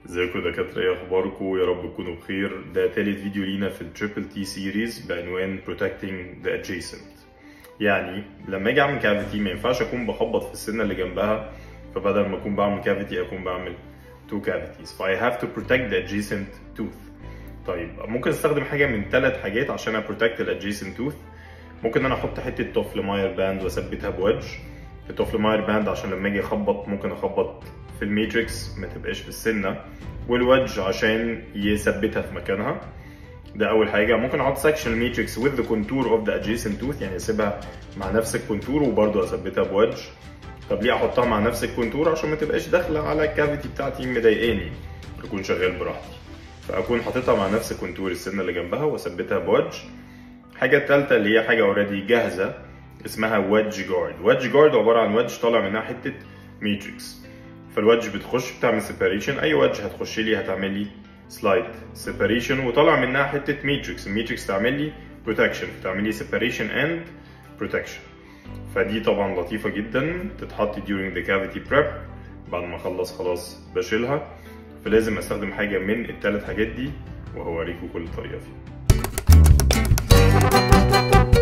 ازيكم يا دكاترة ايه اخباركم يا رب تكونوا بخير ده تالت فيديو لينا في التريبل تي سيريز بعنوان protecting the adjacent يعني لما اجي اعمل كافيتي ما ينفعش اكون بخبط في السنة اللي جنبها فبدل ما اكون بعمل كافيتي اكون بعمل two cavities ف I have to protect the adjacent tooth طيب ممكن استخدم حاجة من ثلاث حاجات عشان protect the adjacent tooth ممكن ان انا احط حتة توفل ماير باند واثبتها بوجه التوفل ماير باند عشان لما اجي اخبط ممكن اخبط في الماتريكس ما تبقاش في السنه والوجه عشان يثبتها في مكانها ده اول حاجه ممكن احط سكشن الماتريكس with the contour of the adjacent tooth يعني اسيبها مع نفس الكونتور وبرضه اثبتها بوجه طب ليه احطها مع نفس الكونتور عشان ما تبقاش داخله على الكافيتي بتاعتي مضايقاني اكون شغال براحتي فاكون حاططها مع نفس كونتور السنه اللي جنبها واثبتها بوجه الحاجه الثالثه اللي هي حاجه اوريدي جاهزه اسمها ويدج جارد ويدج جارد عباره عن ويدج طالع منها حته ماتريكس فالوجه بتخش بتعمل سيباريشن اي وجه هتخش لي هتعمل لي سلايد سيباريشن وطالع منها حته ماتريكس الماتريكس تعمل لي بروتكشن تعمل لي سيباريشن اند بروتكشن فدي طبعا لطيفه جدا تتحط during the cavity prep بعد ما اخلص خلاص بشيلها فلازم استخدم حاجه من الثلاث حاجات دي وهوريكم كل طريقه فيها